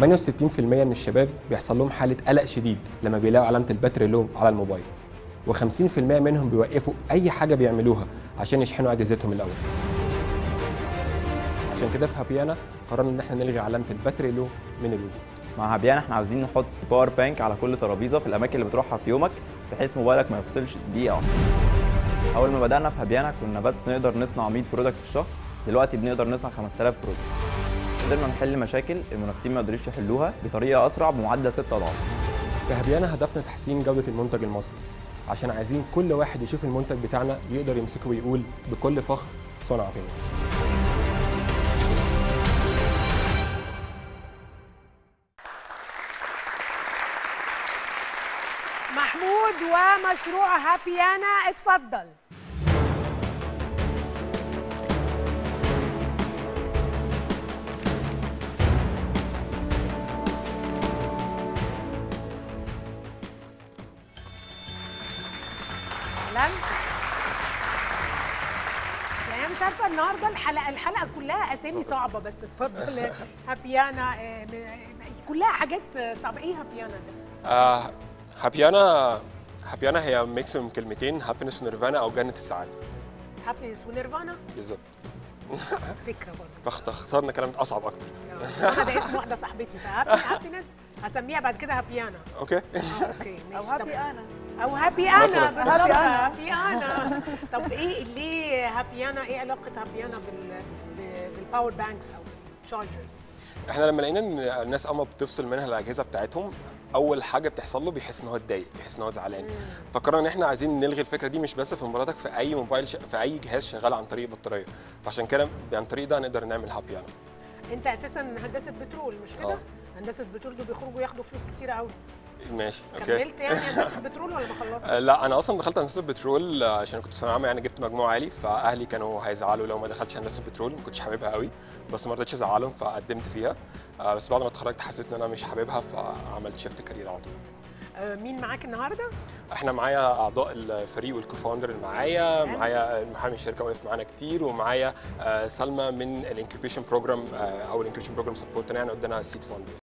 من الشباب بيحصل لهم حاله قلق شديد لما بيلاقوا علامه الباتري لو على الموبايل و50% منهم بيوقفوا اي حاجه بيعملوها عشان يشحنوا اجهزتهم الاول عشان كده في هابيانا قررنا ان احنا نلغي علامه الباتري لو من الوجود مع هبيان احنا عاوزين نحط باور بانك على كل ترابيزه في الاماكن اللي بتروحها في يومك بحيث موبايلك ما يفصلش دقيقه واحده اول ما بدانا في هبيانا كنا بس بنقدر نصنع 100 برودكت في الشهر دلوقتي بنقدر نصنع 5000 برودكت قدرنا نحل مشاكل المنافسين ما قدروش يحلوها بطريقه اسرع بمعدل 6 اضعاف في هبيانا هدفنا تحسين جوده المنتج المصري عشان عايزين كل واحد يشوف المنتج بتاعنا يقدر يمسكه ويقول بكل فخر صنع في مصر محمود ومشروع هابيانا اتفضل اهلا يعني انا مش عارفه النهارده الحلقه الحلقه كلها اسامي صعبه بس اتفضل هابيانا آه، م- كلها حاجات صعبه ايه هابيانا ده؟ آه هابيانا هابيانا هي ميكس من كلمتين هابينس ونيرفانا او جنه السعاده هابينس ونيرفانا بالظبط فكره برضه فاخترنا كلام اصعب اكتر انا ده اسم واحده صاحبتي فهابي هابينس هسميها بعد كده هابيانا اوكي اه اوكي او ماشي هابي طب- انا او هابي انا مثلاً. بالظبط هابي أنا. هابي انا طب ايه ليه هابي انا ايه علاقه هابي انا بال ب- بالباور بانكس او بالشارجرز احنا لما لقينا ان الناس اما بتفصل منها الاجهزه بتاعتهم اول حاجه بتحصل له بيحس ان هو اتضايق بيحس ان هو زعلان فقررنا ان احنا عايزين نلغي الفكره دي مش بس في موبايلاتك في اي موبايل ش... في اي جهاز شغال عن طريق بطاريه فعشان كده عن طريق ده نقدر نعمل هابي انا انت اساسا هندسه بترول مش كده اه. هندسه بترول دول بيخرجوا ياخدوا فلوس كتيره قوي ماشي اوكي كملت يعني هندسه بترول ولا ما خلصت آه، لا انا اصلا دخلت هندسه بترول آه، عشان كنت في ثانويه عامه يعني جبت مجموع عالي فاهلي كانوا هيزعلوا لو ما دخلتش هندسه بترول ما كنتش حاببها قوي بس ما رضيتش ازعلهم فقدمت فيها آه، بس بعد ما اتخرجت حسيت ان انا مش حاببها فعملت شيفت كارير على طول آه، مين معاك النهارده احنا معايا اعضاء الفريق والكوفاوندر اللي معايا معايا محامي الشركه واقف معانا كتير ومعايا آه، سلمى من الانكيوبيشن بروجرام او الانكيوبيشن بروجرام سبورت يعني قدنا سيد فاند